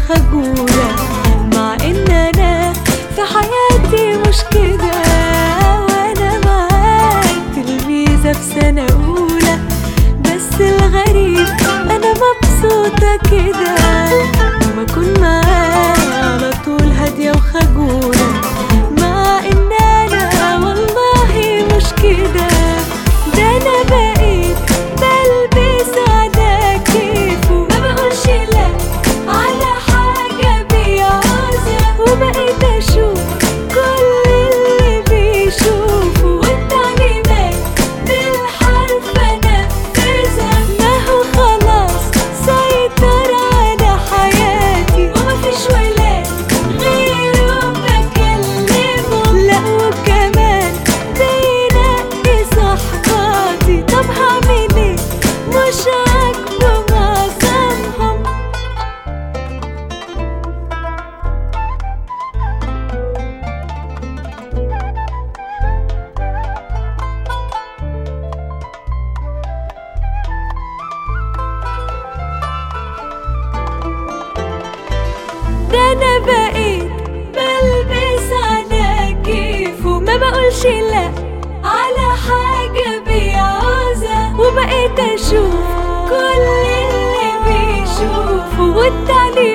وخجولة مع ان انا في حياتي مش كده وانا معاك تلميذة في سنة اولى بس الغريب انا مبسوطة كده لما اكون معاك على طول هادية وخجولة مع ان انا والله مش كده ده انا بقيت بلبس على كيفه ما بقولش لا على حاجة بيعوزها وبقيت اشوف كل اللي بيشوفه والتعليمات بالحرف انفذها ما هو خلاص سيطر على حياتي ومفيش ولاد غيره بكلمه لا وكمان بينقي صحباتي طب هعمل ايه مش عاجبه معظمهم ده انا بقيت بلبس على كيفه ما بقولش لا على حاجة بيعوزها وبقيت اشوف كل اللي بيشوفه والتعليم